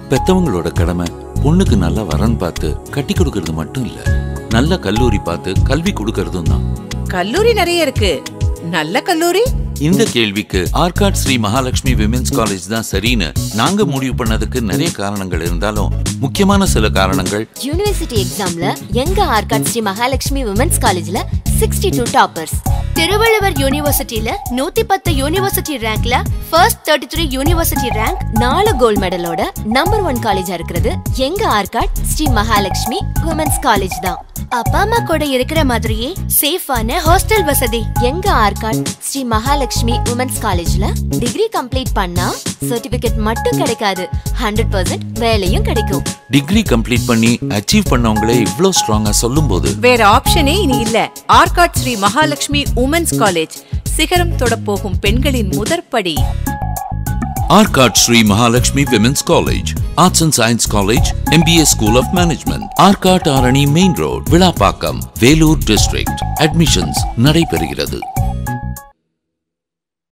பெத்தவங்களோட கடமை பொண்ணுக்கு நல்ல வரன் பார்த்து கட்டி கொடுக்கறது மட்டும் இல்ல நல்ல கல்லூரி பார்த்து கல்வி கொடுக்கறதும் தான் கல்லூரி நிறைய இருக்கு நல்ல கல்லூரி இந்த கேள்விக்கு ஆர்காட் ஸ்ரீ மகாலட்சுமி விமென்ஸ் காலேஜ் தான் சரின்னு நாங்க முடிவு பண்ணதுக்கு நிறைய காரணங்கள் இருந்தாலும் முக்கியமான சில காரணங்கள் யூனிவர்சிட்டி எக்ஸாம்ல எங்க ஆர்காட் ஸ்ரீ மகாலட்சுமி உமன்ஸ் காலேஜ்ல சிக்ஸ்டி டூ டாப்பர்ஸ் திருவள்ளுவர் யூனிவர்சிட்டியில நூத்தி பத்து யூனிவர்சிட்டி ரேங்க்ல first thirty three university rank நாலு கோல்ட் மெடலோட நம்பர் ஒன் காலேஜா இருக்கிறது எங்க ஆர்காட் ஸ்ரீ மகாலட்சுமி உமன்ஸ் காலேஜ் தான் அப்பா அம்மா கூட இருக்கிற மாதிரியே சேஃபான ஹாஸ்டல் வசதி எங்க ஆர்காட் ஸ்ரீ மகாலட்சுமி உமன்ஸ் காலேஜ்ல டிகிரி கம்ப்ளீட் பண்ணா சர்டிபிகேட் மட்டும் கிடைக்காது ஹண்ட்ரட் பர்சன்ட் வேலையும் கிடைக்கும் டிகிரி கம்ப்ளீட் பண்ணி அச்சீவ் பண்ணவங்களே இவ்ளோ ஸ்ட்ராங்கா சொல்லும்போது வேற ஆப்ஷனே இனி இல்ல ஆர்காட் ஸ்ரீ மகாலட்சுமி உமன்ஸ் காலேஜ் சிகரம் தொடப்போகும் பெண்களின் முதற்படி Arcot Sri Mahalakshmi women's college arts and science college MBA school of management Arcot Arani main road Vizhapakkam Vellore district admissions நடைபெறுகிறது